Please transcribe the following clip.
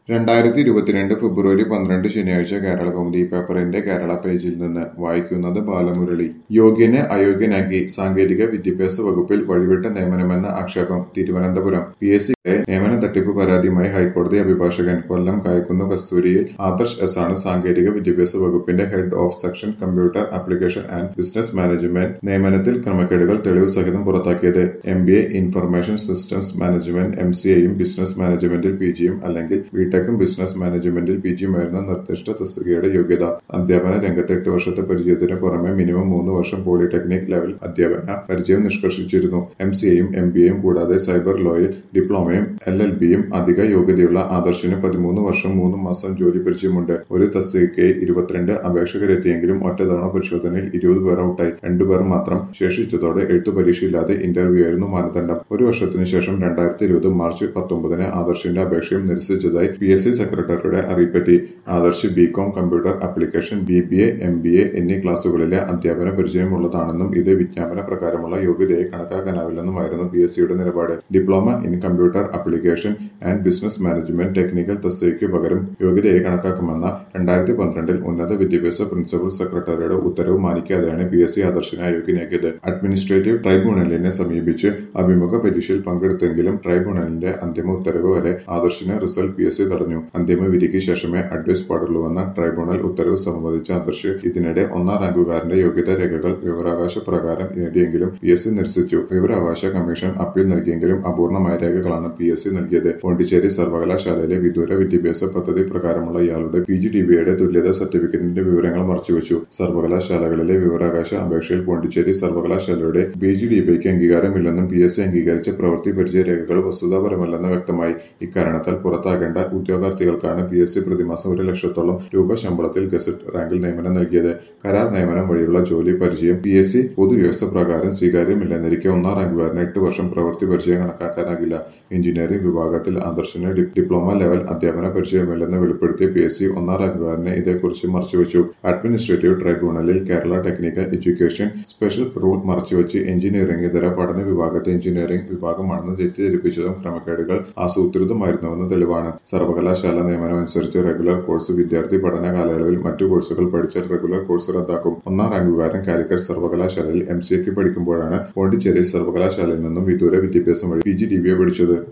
രണ്ടായിരത്തി ഇരുപത്തിരണ്ട് ഫെബ്രുവരി പന്ത്രണ്ട് ശനിയാഴ്ച കേരള കൗമുദി പേപ്പറിന്റെ കേരള പേജിൽ നിന്ന് വായിക്കുന്നത് ബാലമുരളി യോഗ്യനെ അയോഗ്യനാക്കി സാങ്കേതിക വിദ്യാഭ്യാസ വകുപ്പിൽ വഴിവിട്ട നിയമനമെന്ന ആക്ഷേപം തിരുവനന്തപുരം പി എസ് സിയുടെ നിയമന തട്ടിപ്പ് പരാതിയുമായി ഹൈക്കോടതി അഭിഭാഷകൻ കൊല്ലം കായക്കുന്ന് കസ്തൂരിയിൽ ആദർശ് എസ് ആണ് സാങ്കേതിക വിദ്യാഭ്യാസ വകുപ്പിന്റെ head of section computer application and business management നിയമനത്തിൽ ക്രമക്കേടുകൾ തെളിവ് സഹിതം പുറത്താക്കിയത് M B A information systems management M C എയും ബിസിനസ് മാനേജ്മെന്റിൽ പി ജിയും അല്ലെങ്കിൽ ബിടെക്കും ബിസിനസ് മാനേജ്മെന്റിൽ പി ജിയുമായിരുന്ന നിർദ്ദിഷ്ട തസ്തികയുടെ യോഗ്യത അധ്യാപന രംഗത്ത് എട്ട് വർഷത്തെ പരിചയത്തിന് പുറമെ മിനിമം മൂന്ന് വർഷം പോളിടെക്നിക് ലെവൽ അധ്യാപന പരിചയം നിഷ്കർഷിച്ചിരുന്നു എം സി എയും എം ബി എയും കൂടാതെ സൈബർ ലോയിൽ ഡിപ്ലോമയും എൽ എൽ ബിയും അധിക യോഗ്യതയുള്ള ആദർശിന് പതിമൂന്ന് വർഷം മൂന്ന് മാസം ജോലി പരിചയമുണ്ട് ഒരു തസ്തികയ്ക്ക് ഇരുപത്തിരണ്ട് അപേക്ഷകരെത്തിയെങ്കിലും ഒറ്റതവണ പരിശോധനയിൽ ഇരുപത് പേർ ഔട്ടായി രണ്ടുപേർ മാത്രം ശേഷിച്ചതോടെ എഴുത്തു പരീക്ഷയില്ലാതെ ഇന്റർവ്യൂ ആയിരുന്നു മാനദണ്ഡം ഒരു വർഷത്തിനു ശേഷം രണ്ടായിരത്തി ഇരുപത് മാർച്ച് പത്തൊമ്പതിന് ആദർശിന്റെ അപേക്ഷയും നിരസിച്ചതായി പി എസ് സി സെക്രട്ടറിയുടെ അറിയിപ്പെത്തി Adarsh B com computer application B B A M B A എന്നീ ക്ലാസുകളിലെ അധ്യാപന പരിചയമുള്ളതാണെന്നും ഇത് വിജ്ഞാപന പ്രകാരമുള്ള യോഗ്യതയെ കണക്കാക്കാനാവില്ലെന്നുമായിരുന്നു പി എസ് സിയുടെ നിലപാട് diploma in computer application and business management technical തസ്തികയ്ക്ക് പകരം യോഗ്യതയെ കണക്കാക്കുമെന്ന രണ്ടായിരത്തി പന്ത്രണ്ടിൽ ഉന്നത വിദ്യാഭ്യാസ പ്രിൻസിപ്പൽ സെക്രട്ടറിയുടെ ഉത്തരവ് മാനിക്കാതെയാണ് പി എസ് സി ആദർശിനെ അയോഗ്യനാക്കിയത് അഡ്മിനിസ്ട്രേറ്റീവ് ട്രൈബ്യൂണലിനെ സമീപിച്ച് അഭിമുഖ പരീക്ഷയിൽ പങ്കെടുത്തെങ്കിലും ട്രൈബ്യൂണലിന്റെ അന്തിമ ഉത്തരവ് വരെ ആദർശിന് റിസൾട്ട് പി എസ് സി തടഞ്ഞു അന്തിമ വിധിക്ക് ശേഷമേ അഡ്വൈസ് പാടുള്ളൂവെന്ന ട്രൈബ്യൂണൽ ഉത്തരവ് സംബന്ധിച്ച ആദർശ് ഇതിനിടെ ഒന്നാം റാങ്കുകാരന്റെ യോഗ്യതാ രേഖകൾ വിവരാവകാശ പ്രകാരം നേടിയെങ്കിലും പി എസ് സി നിരസിച്ചു വിവരാവകാശ കമ്മീഷൻ അപ്പീൽ നൽകിയെങ്കിലും അപൂർണമായ രേഖകളാണ് പി എസ് സി നൽകിയത് പോണ്ടിച്ചേരി സർവകലാശാലയിലെ വിദൂര വിദ്യാഭ്യാസ പദ്ധതി പ്രകാരമുള്ള ഇയാളുടെ പി ജി ഡി ബിയുടെ തുല്യതാ സർട്ടിഫിക്കറ്റിന്റെ വിവരങ്ങൾ മറച്ചുവെച്ചു സർവകലാശാലകളിലെ വിവരാവകാശ അപേക്ഷയിൽ പോണ്ടിച്ചേരി സർവകലാശാലയുടെ പി ജി ഡി ബിക്ക് അംഗീകാരമില്ലെന്നും പി എസ് സി അംഗീകരിച്ച പ്രവൃത്തി പരിചയ രേഖകൾ വസ്തുതാപരമല്ലെന്ന് വ്യക്തമായി ഇക്കാരണത്താൽ പുറത്താകേണ്ട ഉദ്യോഗാർത്ഥികൾക്കാണ് പി എസ് സി പ്രതിമാസം ഒരു ലക്ഷത്തോളം രൂപ ശമ്പളത്തിൽ ഗസറ്റ് റാങ്കിൽ നിയമനം നൽകിയത് കരാർ നിയമനം വഴിയുള്ള ജോലി പരിചയം പി എസ് സി പൊതുവ്യവസ്ഥ പ്രകാരം സ്വീകാര്യമില്ലെന്നിരിക്കെ ഒന്നാം റാങ്കുകാരന് എട്ട് വർഷം പ്രവൃത്തി പരിചയം കണക്കാക്കാനാകില്ല എഞ്ചിനീയറിംഗ് വിഭാഗത്തിൽ ആദർശിന് ഡി- ഡിപ്ലോമ ലെവൽ അധ്യാപന പരിചയമില്ലെന്ന് വെളിപ്പെടുത്തിയ പി എസ് സി ഒന്നാം റാങ്കുകാരനെ ഇതേക്കുറിച്ച് മറച്ചുവെച്ചു അഡ്മിനിസ്ട്രേറ്റീവ് ട്രൈബ്യൂണലിൽ Kerala technical education special rule മറച്ചുവെച്ച് എഞ്ചിനീയറിംഗ് ഇതര പഠന വിഭാഗത്തെ എഞ്ചിനീയറിംഗ് വിഭാഗമാണെന്ന് തെറ്റിദ്ധരിപ്പിച്ചതും ക്രമക്കേടുകൾ ആസൂത്രിതമായിരുന്നുവെന്ന് തെളിവാണ് സർവകലാശാല നിയമനം അനുസരിച്ച് റെഗുലർ കോഴ്സ് വിദ്യാർത്ഥി പഠന കാലയളവിൽ മറ്റു കോഴ്സുകൾ പഠിച്ചാൽ റെഗുലർ കോഴ്സ് റദ്ദാക്കും ഒന്നാം റാങ്കുകാരൻ കാലിക്കറ്റ് സർവകലാശാലയിൽ എം സി എക്ക് പഠിക്കുമ്പോഴാണ് പോണ്ടിച്ചേരി സർവകലാശാലയിൽ നിന്നും വിദൂര വിദ്യാഭ്യാസം വഴി P G D B A പഠിച്ചത്